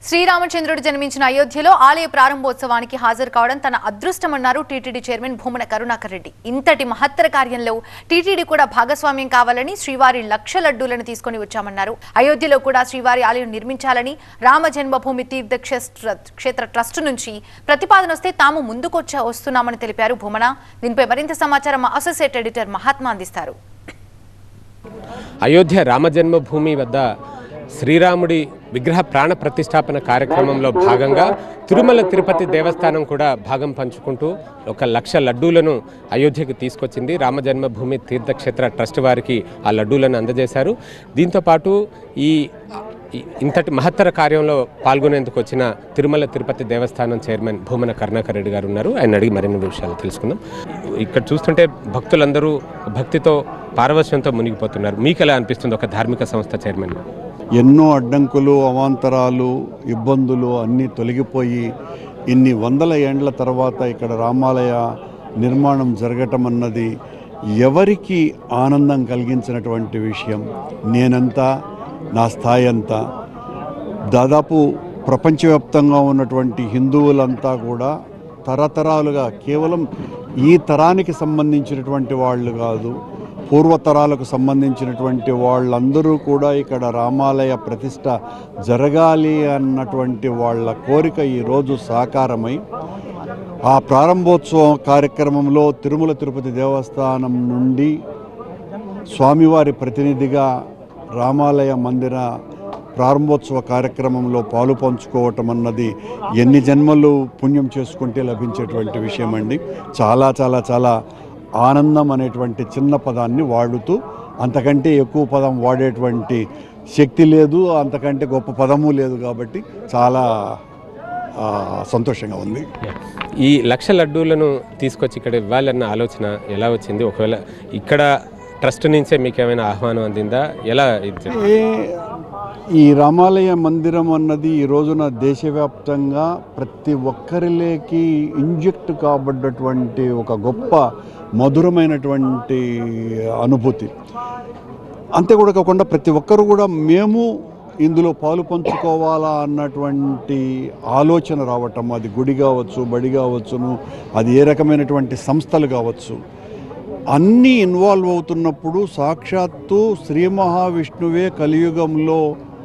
శ్రీరామచంద్రుడు జన్మించిన అయోధ్యలో ఆలయ ప్రారంభోత్సవానికి హాజరు కావడం తన అదృష్టమన్నారు టీటీడీ చైర్మన్ భూమన కరుణాకర్ రెడ్డి ఇంతటి మహత్తర కార్యంలో టీటీడీ కూడా భాగస్వామ్యం కావాలని శ్రీవారి లక్ష లడ్డూలను తీసుకొని వచ్చామన్నారు అయోధ్యలో కూడా శ్రీవారి ఆలయం నిర్మించాలని రామ జన్మభూమి తీర్థ క్షేత్ర క్షేత్ర ట్రస్ట్ నుంచి ప్రతిపాదన వస్తే తాము ముందుకొచ్చా వస్తున్నామని తెలిపారు భూమన దీనిపై మరింత సమాచారం మా అసోసియేట్ ఎడిటర్ మహాత్మా అందిస్తారు అయోధ్య రామజన్మభూమి వద్ద శ్రీరాముడి విగ్రహ ప్రాణ ప్రతిష్టాపన కార్యక్రమంలో భాగంగా తిరుమల తిరుపతి దేవస్థానం కూడా భాగం పంచుకుంటూ ఒక లక్ష లడ్డూలను అయోధ్యకు తీసుకొచ్చింది రామజన్మభూమి తీర్థక్షేత్ర ట్రస్ట్ వారికి ఆ లడ్డూలను అందజేశారు దీంతోపాటు ఈ ఈ ఇంతటి మహత్తర కార్యంలో పాల్గొనేందుకు వచ్చిన తిరుమల తిరుపతి దేవస్థానం చైర్మన్ భూమన కరుణాకర్ రెడ్డి గారు ఉన్నారు ఆయన అడిగి మరిన్ని విషయాలు తెలుసుకుందాం ఇక్కడ చూస్తుంటే భక్తులందరూ భక్తితో పారవశ్యంతో మునిగిపోతున్నారు మీకు ఎలా అనిపిస్తుంది ఒక ధార్మిక సంస్థ చైర్మన్ ఎన్నో అడ్డంకులు అవాంతరాలు ఇబ్బందులు అన్నీ తొలగిపోయి ఇన్ని వందల ఏండ్ల తర్వాత ఇక్కడ రామాలయ నిర్మాణం జరగటం అన్నది ఎవరికి ఆనందం కలిగించినటువంటి విషయం నేనంతా నా స్థాయి అంతా దాదాపు ప్రపంచవ్యాప్తంగా ఉన్నటువంటి హిందువులంతా కూడా తరతరాలుగా కేవలం ఈ తరానికి సంబంధించినటువంటి వాళ్ళు కాదు పూర్వతరాలకు సంబంధించినటువంటి వాళ్ళందరూ కూడా ఇక్కడ రామాలయ ప్రతిష్ట జరగాలి అన్నటువంటి వాళ్ళ కోరిక ఈరోజు సాకారమై ఆ ప్రారంభోత్సవం కార్యక్రమంలో తిరుమల తిరుపతి దేవస్థానం నుండి స్వామివారి ప్రతినిధిగా రామాలయ మందిర ప్రారంభోత్సవ కార్యక్రమంలో పాలు పంచుకోవటం అన్నది ఎన్ని జన్మలు పుణ్యం చేసుకుంటే లభించేటువంటి విషయం అండి చాలా చాలా చాలా ఆనందం అనేటువంటి చిన్న పదాన్ని వాడుతూ అంతకంటే ఎక్కువ పదం వాడేటువంటి శక్తి లేదు అంతకంటే గొప్ప పదము లేదు కాబట్టి చాలా ఆ, సంతోషంగా ఉంది ఈ లక్ష లడ్డూలను తీసుకొచ్చి ఇక్కడ ఇవ్వాలన్న ఆలోచన ఎలా వచ్చింది ఒకవేళ ఇక్కడ ట్రస్ట్ నుంచే మీకు ఏమైనా ఆహ్వానం అందిందా ఎలా ఇది జరిగింది? ఏ ఈ రామాలయ మందిరం అన్నది ఈ రోజున దేశవ్యాప్తంగా ప్రతి ఒక్కరిలోకి ఇంజెక్ట్ కాబడ్డటువంటి ఒక గొప్ప మధురమైనటువంటి అనుభూతి అంతే కూడా కాకుండా ప్రతి ఒక్కరు కూడా మేము ఇందులో పాలు పంచుకోవాలా అన్నటువంటి ఆలోచన రావటం అది గుడి కావచ్చు బడి కావచ్చును అది ఏ రకమైనటువంటి సంస్థలు కావచ్చు అన్నీ ఇన్వాల్వ్ అవుతున్నప్పుడు సాక్షాత్తు శ్రీ మహావిష్ణువే కలియుగంలో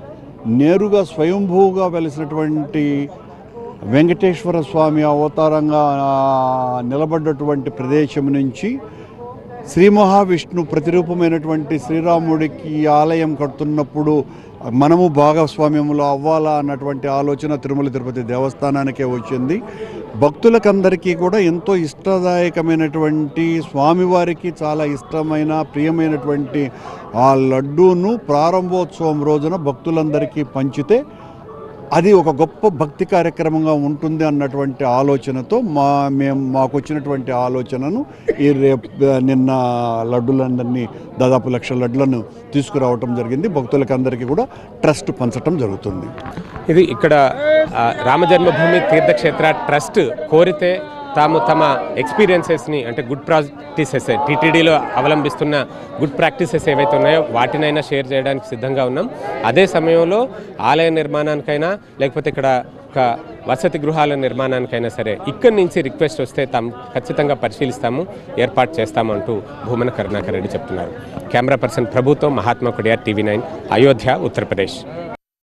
నేరుగా స్వయంభూగా వెలిసినటువంటి వెంకటేశ్వర స్వామి అవతారంగా ఆ, నిలబడ్డటువంటి ప్రదేశం నుంచి శ్రీ మహావిష్ణు ప్రతిరూపమైనటువంటి శ్రీరాముడికి ఈ ఆలయం కడుతున్నప్పుడు మనము భాగస్వామ్యంలో అవ్వాలా అన్నటువంటి ఆలోచన తిరుమల తిరుపతి దేవస్థానానికే వచ్చింది భక్తులకందరికీ కూడా ఎంతో ఇష్టదాయకమైనటువంటి స్వామివారికి చాలా ఇష్టమైన ప్రియమైనటువంటి ఆ లడ్డూను ప్రారంభోత్సవం రోజున భక్తులందరికీ పంచితే అది ఒక గొప్ప భక్తి కార్యక్రమంగా ఉంటుంది అన్నటువంటి ఆలోచనతో మా మేము మాకు వచ్చినటువంటి ఆలోచనను ఈ రేపు నిన్న లడ్డులందరినీ దాదాపు లక్ష లడ్లను తీసుకురావటం జరిగింది భక్తులకందరికీ కూడా ట్రస్ట్ పంచటం జరుగుతుంది ఇది ఇక్కడ ఆ, రామజన్మభూమి తీర్థక్షేత్ర ట్రస్ట్ కోరితే తాము తమ ఎక్స్పీరియన్సెస్ని అంటే గుడ్ ప్రాక్టీసెస్ టీటీడీలో అవలంబిస్తున్న గుడ్ ప్రాక్టీసెస్ ఏవైతే ఉన్నాయో వాటినైనా షేర్ చేయడానికి సిద్ధంగా ఉన్నాం అదే సమయంలో ఆలయ నిర్మాణానికైనా లేకపోతే ఇక్కడ ఒక వసతి గృహాల నిర్మాణానికైనా సరే ఇక్కడి నుంచి రిక్వెస్ట్ వస్తే తాము ఖచ్చితంగా పరిశీలిస్తాము ఏర్పాటు చేస్తామంటూ భూమన కరుణాకర్ రెడ్డి చెప్తున్నారు కెమెరా పర్సన్ ప్రభుతో మహాత్మా కొడియార్ టీవీ నైన్ అయోధ్య ఉత్తరప్రదేశ్